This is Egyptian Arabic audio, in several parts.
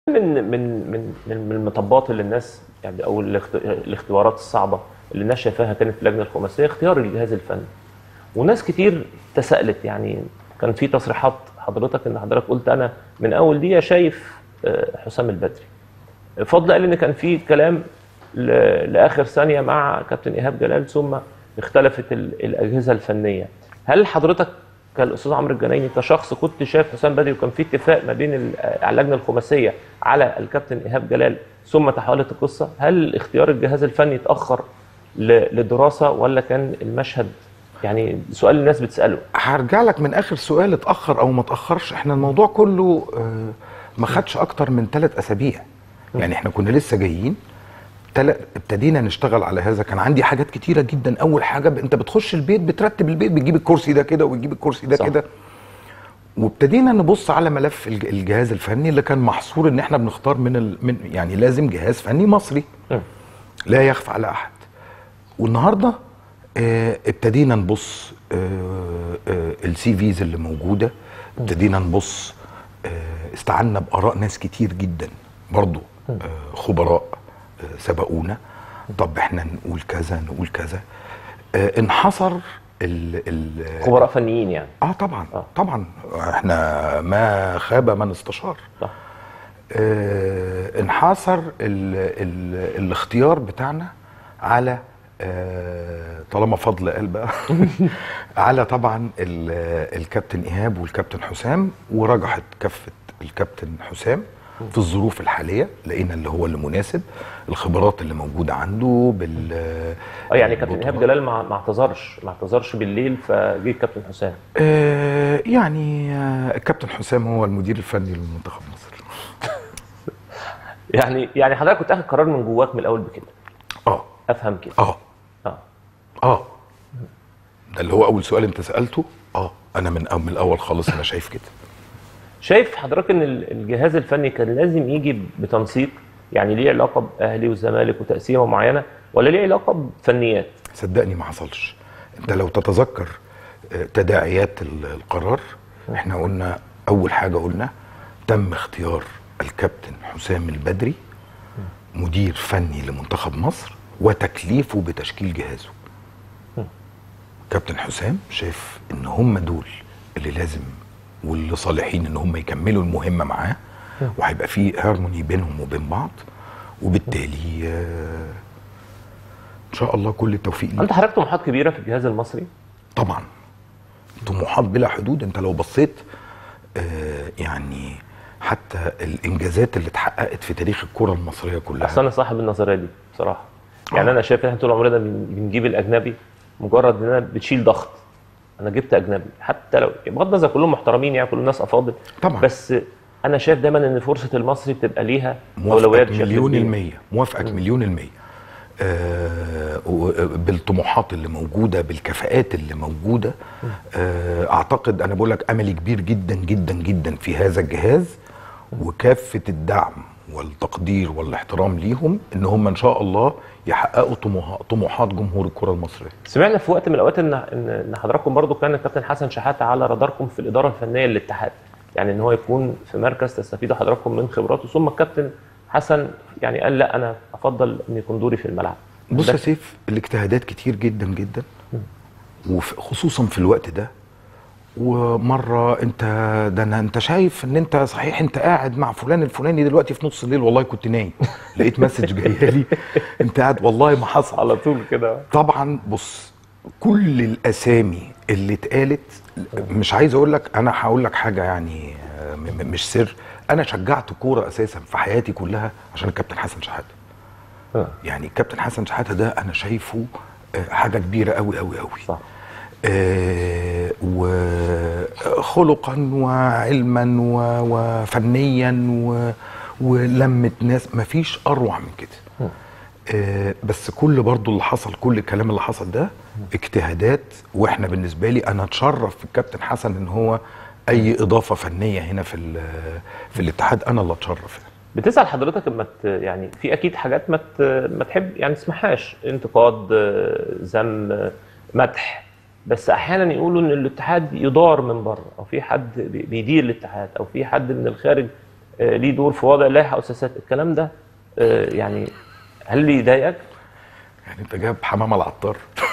من من من من المطبات اللي الناس يعني او الاخت- الاختبارات الصعبه اللي الناس شايفاها كانت في اللجنه الخماسيه اختيار الجهاز الفني وناس كتير تساءلت يعني كان في تصريحات حضرتك ان حضرتك قلت انا من اول دقيقه شايف آه، حسام البدري فضل قال ان كان في كلام ل- لاخر ثانيه مع كابتن ايهاب جلال ثم اختلفت ال- الاجهزه الفنيه هل حضرتك كالاستاذ عمرو الجنايني كشخص كنت شايف حسام بدري وكان في اتفاق ما بين ال- على اللجنه الخماسيه على الكابتن ايهاب جلال ثم تحولت القصه هل اختيار الجهاز الفني اتاخر ل- لدراسه ولا كان المشهد يعني سؤال الناس بتساله هرجع لك من اخر سؤال اتاخر او ما اتاخرش احنا الموضوع كله آه، ما خدش اكتر من ثلاث اسابيع يعني احنا كنا لسه جايين تل... ابتدينا نشتغل على هذا كان عندي حاجات كتيره جدا اول حاجه ب... انت بتخش البيت بترتب البيت بتجيب الكرسي ده كده وتجيب الكرسي ده صح. كده وابتدينا نبص على ملف الج- الجهاز الفني اللي كان محصور ان احنا بنختار من, ال... من يعني لازم جهاز فني مصري مم. لا يخفى على احد والنهارده آه، ابتدينا نبص السي فيز اللي موجوده ابتدينا نبص آه، استعنا باراء ناس كتير جدا برضو آه، خبراء آه، سبقونا طب احنا نقول كذا نقول كذا آه، انحصر ال ال خبراء فنيين يعني اه طبعا آه. طبعا احنا ما خاب من استشار صح آه، انحصر ال ال الاختيار بتاعنا على آه، طالما فضل قال بقى على طبعا ال- الكابتن ايهاب والكابتن حسام ورجحت كفه الكابتن حسام في الظروف الحاليه لقينا اللي هو اللي مناسب الخبرات اللي موجوده عنده بال اه يعني كابتن ايهاب بالبطولات. جلال ما ما اعتذرش ما اعتذرش بالليل فجه الكابتن حسام آه، يعني آه، الكابتن حسام هو المدير الفني لمنتخب مصر يعني يعني حضرتك كنت اخد قرار من جواك من الاول بكده اه افهم كده اه اه اه ده اللي هو اول سؤال انت سالته اه انا من من الاول خالص انا شايف كده شايف حضرتك ان ال- الجهاز الفني كان لازم يجي بتنسيق يعني ليه علاقه باهلي والزمالك وتقسيمه معينه ولا ليه علاقه بفنيات صدقني ما حصلش انت لو تتذكر آه، تداعيات ال- القرار احنا قلنا اول حاجه قلنا تم اختيار الكابتن حسام البدري مدير فني لمنتخب مصر وتكليفه بتشكيل جهازه كابتن حسام شاف ان هم دول اللي لازم واللي صالحين ان هم يكملوا المهمه معاه وهيبقى في هارموني بينهم وبين بعض وبالتالي آه، ان شاء الله كل التوفيق ليه انت حضرتك طموحات كبيره في الجهاز المصري طبعا طموحات بلا حدود انت لو بصيت آه يعني حتى الانجازات اللي اتحققت في تاريخ الكره المصريه كلها اصل انا صاحب النظريه دي بصراحه يعني آه. انا شايف ان احنا طول عمرنا بن- بنجيب الاجنبي مجرد اننا بتشيل ضغط انا جبت اجنبي حتى لو بغض النظر كلهم محترمين يعني كل الناس افاضل طبعا. بس انا شايف دايما ان فرصه المصري بتبقى ليها موافقك اولويات بشكل مليون كبير. المية موافقك مليون المية آه و- بالطموحات اللي موجودة بالكفاءات اللي موجودة آه أعتقد أنا بقول لك أملي كبير جدا جدا جدا في هذا الجهاز وكافة الدعم والتقدير والاحترام ليهم إن هم إن شاء الله يحققوا طموح- طموحات جمهور الكرة المصرية سمعنا في وقت من الاوقات ان ان إن حضراتكم برضو كان الكابتن حسن شحاته على راداركم في الاداره الفنيه للاتحاد يعني ان هو يكون في مركز تستفيدوا حضراتكم من خبراته ثم الكابتن حسن يعني قال لا انا افضل ان يكون دوري في الملعب بص ده- يا سيف الاجتهادات كتير جدا جدا وخصوصا في الوقت ده ومره انت ده انا انت شايف ان انت صحيح انت قاعد مع فلان الفلاني دلوقتي في نص الليل والله كنت نايم لقيت مسج جايه لي انت قاعد والله ما حصل على طول كده طبعا بص كل الاسامي اللي اتقالت مش عايز اقول لك انا هقول لك حاجه يعني آه، م- م- مش سر انا شجعت كوره اساسا في حياتي كلها عشان الكابتن حسن شحاته آه. يعني الكابتن حسن شحاته ده انا شايفه آه، حاجه كبيره قوي قوي قوي صح آه، وخلقا وعلما و- وفنيا و- ولمة ناس مفيش اروع من كده آه، بس كل برضو اللي حصل كل الكلام اللي حصل ده اجتهادات واحنا بالنسبه لي انا اتشرف في الكابتن حسن ان هو اي اضافه فنيه هنا في ال- في الاتحاد انا اللي اتشرف يعني. بتسال حضرتك اما ت- يعني في اكيد حاجات ما ت- ما تحب يعني تسمعهاش انتقاد آه، ذم آه، مدح بس احيانا يقولوا ان الاتحاد يدار من بره او في حد بي- بيدير الاتحاد او في حد من الخارج آه، ليه دور في وضع اللائحه او سياسات الكلام ده آه، يعني هل يضايقك؟ يعني انت جايب حمام العطار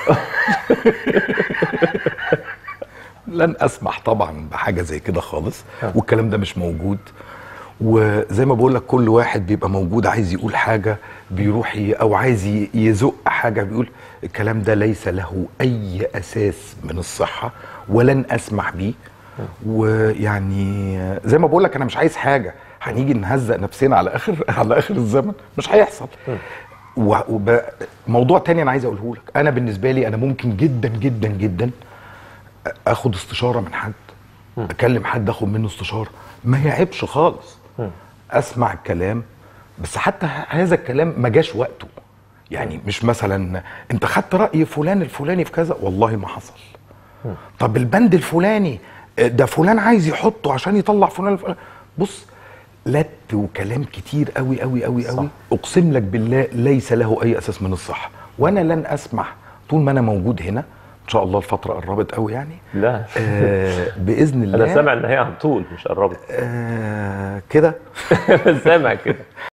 لن اسمح طبعا بحاجه زي كده خالص والكلام ده مش موجود وزي ما بقول لك كل واحد بيبقى موجود عايز يقول حاجه بيروح ي- او عايز ي- يزق حاجه بيقول الكلام ده ليس له اي اساس من الصحه ولن اسمح بيه ويعني زي ما بقول لك انا مش عايز حاجه هنيجي نهزق نفسنا على اخر على اخر الزمن مش هيحصل و- وب... موضوع تاني انا عايز اقوله لك انا بالنسبه لي انا ممكن جدا جدا جدا اخد استشاره من حد اكلم حد اخد منه استشاره ما يعيبش خالص اسمع الكلام بس حتى ه- هذا الكلام ما جاش وقته يعني مش مثلا انت خدت راي فلان الفلاني في كذا والله ما حصل طب البند الفلاني ده فلان عايز يحطه عشان يطلع فلان الفلاني بص لت وكلام كتير قوي قوي قوي قوي اقسم لك بالله ليس له اي اساس من الصحه وانا لن اسمح طول ما انا موجود هنا ان شاء الله الفتره قربت قوي يعني لا آه باذن الله انا سامع ان هي على طول مش قربت آه كده سامع كده